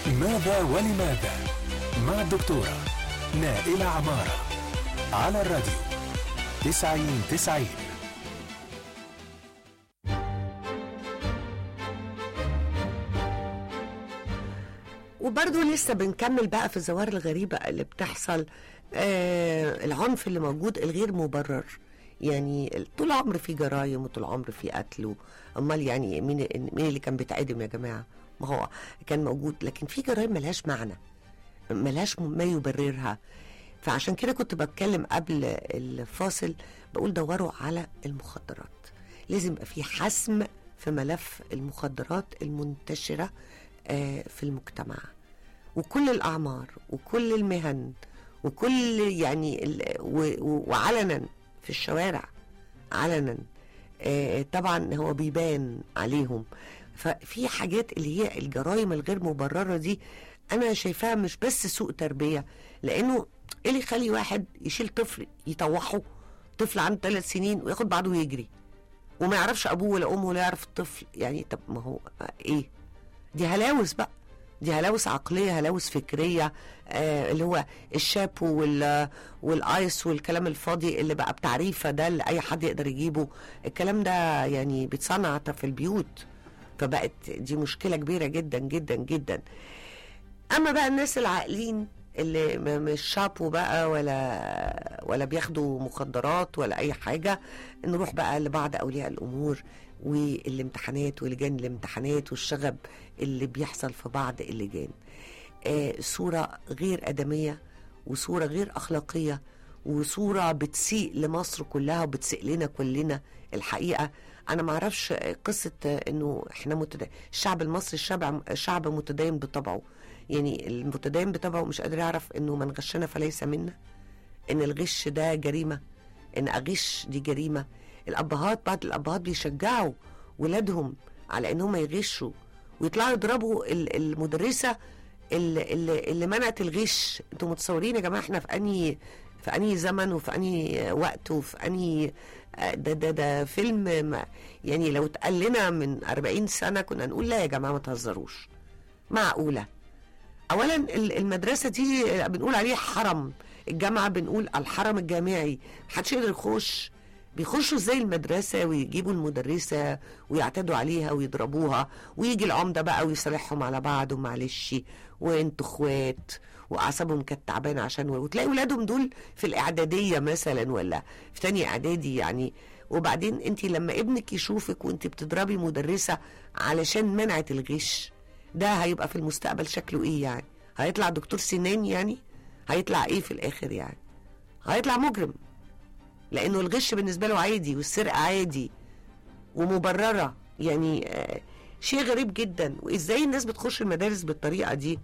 ماذا ولماذا مع الدكتورة نائلة عمارة على الراديو تسعين تسعين وبرضه لسه بنكمل بقى في الظواهر الغريبة اللي بتحصل آه العنف اللي موجود الغير مبرر يعني طول العمر في جرايم وطول العمر في قتل امال يعني مين مين اللي كان بيتعدم يا جماعه ما هو كان موجود لكن في جرايم ملهاش معنى ملهاش ما يبررها فعشان كده كنت بتكلم قبل الفاصل بقول دوروا على المخدرات لازم يبقى في حسم في ملف المخدرات المنتشره آه في المجتمع وكل الاعمار وكل المهن وكل يعني ال- و- و- وعلنا في الشوارع علنا آه، طبعا هو بيبان عليهم ففي حاجات اللي هي الجرائم الغير مبرره دي انا شايفاها مش بس سوء تربيه لانه ايه اللي يخلي واحد يشيل طفل يطوحه طفل عنده ثلاث سنين وياخد بعضه ويجري وما يعرفش ابوه ولا امه ولا يعرف الطفل يعني طب ما هو ايه دي هلاوس بقى دي هلاوس عقليه هلاوس فكريه آه اللي هو الشابو وال والايس والكلام الفاضي اللي بقى بتعريفه ده اللي اي حد يقدر يجيبه الكلام ده يعني بيتصنع في البيوت فبقت دي مشكله كبيره جدا جدا جدا اما بقى الناس العاقلين اللي م- مش شابو بقى ولا ولا بياخدوا مخدرات ولا اي حاجه نروح بقى لبعض اولياء الامور والامتحانات ولجان الامتحانات والشغب اللي بيحصل في بعض اللجان آه صوره غير ادميه وصوره غير اخلاقيه وصوره بتسيء لمصر كلها وبتسيء لنا كلنا الحقيقه انا ما اعرفش قصه انه احنا متد... الشعب المصري الشعب شعب متدين بطبعه يعني المتدين بطبعه مش قادر يعرف انه من غشنا فليس منا ان الغش ده جريمه ان اغش دي جريمه الابهات بعض الابهات بيشجعوا ولادهم على انهم يغشوا ويطلعوا يضربوا ال- المدرسه اللي, اللي, اللي منعت الغش انتوا متصورين يا جماعه احنا في انهي في انهي زمن وفي انهي وقت وفي انهي ده ده ده فيلم ما يعني لو اتقال لنا من 40 سنه كنا نقول لا يا جماعه ما تهزروش معقوله اولا ال- المدرسه دي بنقول عليها حرم الجامعه بنقول الحرم الجامعي محدش يقدر يخش بيخشوا ازاي المدرسة ويجيبوا المدرسة ويعتدوا عليها ويضربوها ويجي العمدة بقى ويصالحهم على بعض ومعلش وانتوا اخوات واعصابهم كانت تعبانة عشان وتلاقي ولادهم دول في الاعدادية مثلا ولا في تانية اعدادي يعني وبعدين انت لما ابنك يشوفك وانت بتضربي مدرسة علشان منعت الغش ده هيبقى في المستقبل شكله ايه يعني هيطلع دكتور سنان يعني هيطلع ايه في الاخر يعني هيطلع مجرم لانه الغش بالنسبه له عادي والسرقه عادي ومبرره يعني آه شيء غريب جدا وازاي الناس بتخش المدارس بالطريقه دي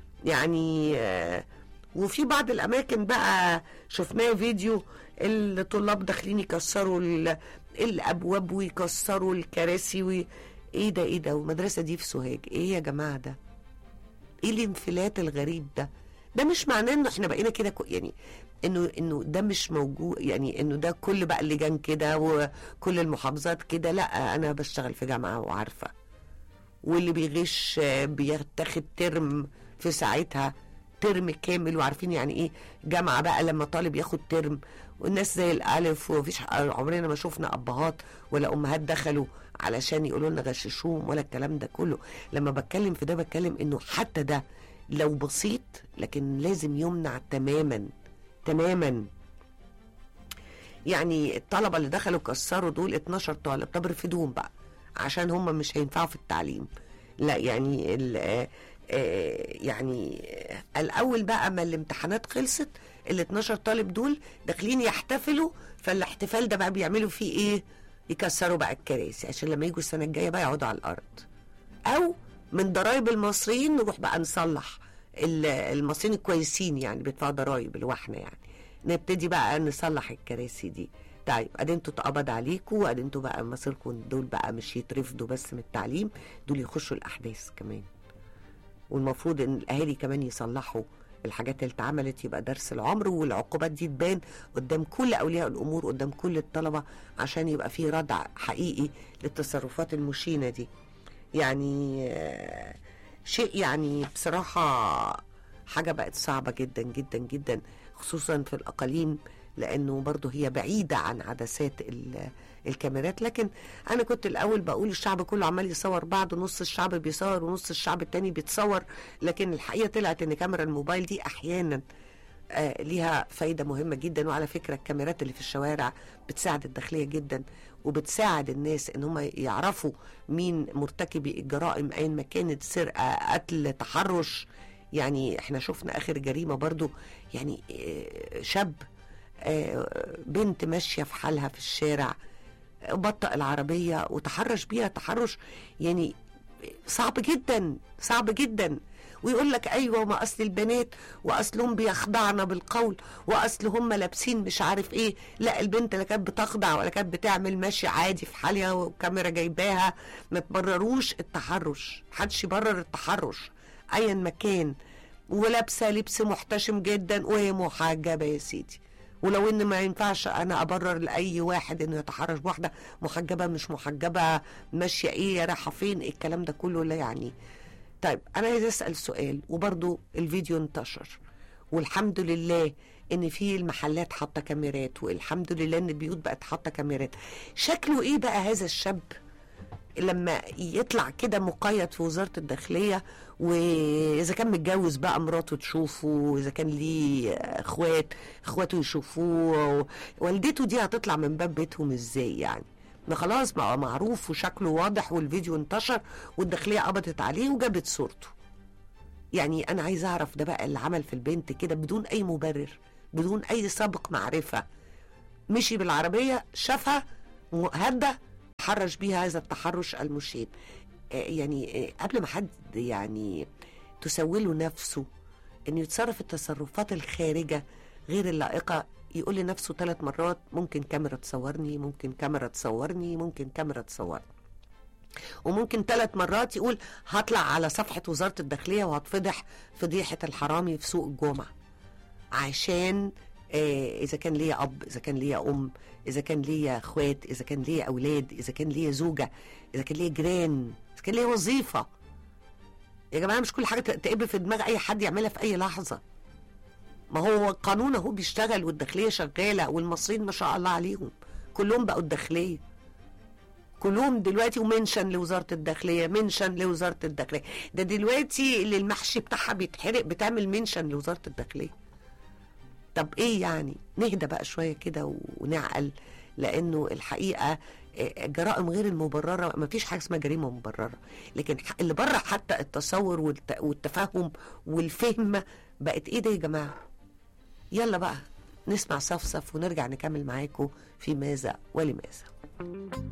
يعني آه وفي بعض الاماكن بقى شفناه فيديو الطلاب داخلين يكسروا ال- الابواب ويكسروا الكراسي وي... ايه ده ايه ده والمدرسه دي في سوهاج ايه يا جماعه ده ايه الانفلات الغريب ده ده مش معناه انه احنا بقينا كده كو- يعني انه انه ده مش موجود يعني انه ده كل بقى اللجان كده وكل المحافظات كده لا انا بشتغل في جامعه وعارفه واللي بيغش آه، بيتاخد ترم في ساعتها ترم كامل وعارفين يعني ايه جامعه بقى لما طالب ياخد ترم والناس زي الالف ومفيش عمرنا ما شفنا ابهات ولا امهات دخلوا علشان يقولوا لنا غششوهم ولا الكلام ده كله لما بتكلم في ده بتكلم انه حتى ده لو بسيط لكن لازم يمنع تماما تماما يعني الطلبه اللي دخلوا كسروا دول 12 طالب طب رفدوهم بقى عشان هم مش هينفعوا في التعليم لا يعني ال آه، آه، يعني آه، الاول بقى ما الامتحانات خلصت ال 12 طالب دول داخلين يحتفلوا فالاحتفال ده بقى بيعملوا فيه ايه يكسروا بقى الكراسي عشان لما يجوا السنه الجايه بقى يقعدوا على الارض او من ضرائب المصريين نروح بقى نصلح ال- المصريين الكويسين يعني بيدفعوا ضرائب اللي هو احنا يعني نبتدي بقى نصلح الكراسي دي طيب ادي انتوا اتقبض عليكم وادي انتوا بقى مصيركم دول بقى مش يترفدوا بس من التعليم دول يخشوا الاحداث كمان والمفروض ان الاهالي كمان يصلحوا الحاجات اللي اتعملت يبقى درس العمر والعقوبات دي تبان قدام كل اولياء الامور قدام كل الطلبه عشان يبقى في ردع حقيقي للتصرفات المشينه دي يعني آه، شيء يعني بصراحة حاجة بقت صعبة جدا جدا جدا خصوصا في الأقاليم لأنه برضه هي بعيدة عن عدسات ال- الكاميرات لكن أنا كنت الأول بقول الشعب كله عمال يصور بعض نص الشعب بيصور ونص الشعب التاني بيتصور لكن الحقيقة طلعت إن كاميرا الموبايل دي أحيانا آه، ليها فايدة مهمة جدا وعلى فكرة الكاميرات اللي في الشوارع بتساعد الداخلية جدا وبتساعد الناس ان هم يعرفوا مين مرتكبي الجرائم اين ما كانت سرقة قتل تحرش يعني احنا شفنا اخر جريمة برضو يعني آه، شاب آه، بنت ماشية في حالها في الشارع آه، بطأ العربية وتحرش بيها تحرش يعني صعب جدا صعب جدا ويقول لك ايوه ما اصل البنات واصلهم بيخضعنا بالقول واصل هم لابسين مش عارف ايه لا البنت لا كانت بتخضع ولا كانت بتعمل ماشي عادي في حالها والكاميرا جايباها ما تبرروش التحرش محدش يبرر التحرش ايا مكان ولابسه لبس محتشم جدا وهي محجبه يا سيدي ولو ان ما ينفعش انا ابرر لاي واحد انه يتحرش بواحده محجبه مش محجبه ماشيه ايه رايحه فين الكلام ده كله لا يعني طيب انا عايز اسال سؤال وبرضو الفيديو انتشر والحمد لله ان في المحلات حاطه كاميرات والحمد لله ان البيوت بقت حاطه كاميرات شكله ايه بقى هذا الشاب لما يطلع كده مقيد في وزارة الداخلية وإذا كان متجوز بقى مراته تشوفه وإذا كان ليه إخوات إخواته يشوفوه والدته دي هتطلع من باب بيتهم إزاي يعني ما خلاص بقى معروف وشكله واضح والفيديو انتشر والداخلية قبضت عليه وجابت صورته يعني أنا عايز أعرف ده بقى اللي عمل في البنت كده بدون أي مبرر بدون أي سابق معرفة مشي بالعربية شافها هدى حرش بيها هذا التحرش المشين آه، يعني آه، قبل ما حد يعني تسوله نفسه انه يتصرف التصرفات الخارجة غير اللائقة يقول لنفسه ثلاث مرات ممكن كاميرا تصورني ممكن كاميرا تصورني ممكن كاميرا تصورني وممكن ثلاث مرات يقول هطلع على صفحة وزارة الداخلية وهتفضح فضيحة الحرامي في سوق الجمعة عشان آه، اذا كان ليا اب اذا كان ليا ام اذا كان ليا اخوات اذا كان ليا اولاد اذا كان ليا زوجه اذا كان ليا جيران اذا كان ليا وظيفه يا جماعه مش كل حاجه تقب في دماغ اي حد يعملها في اي لحظه ما هو القانون اهو بيشتغل والداخليه شغاله والمصريين ما شاء الله عليهم كلهم بقوا الداخليه كلهم دلوقتي ومنشن لوزاره الداخليه منشن لوزاره الداخليه ده دلوقتي اللي المحشي بتاعها بيتحرق بتعمل منشن لوزاره الداخليه طب ايه يعني نهدى بقى شويه كده ونعقل لانه الحقيقه آه، الجرائم غير المبرره ما فيش حاجه اسمها جريمه مبرره لكن ح- اللي بره حتى التصور والت- والتفهم والفهم بقت ايه ده يا جماعه يلا بقى نسمع صفصف ونرجع نكمل معاكم في ماذا ولماذا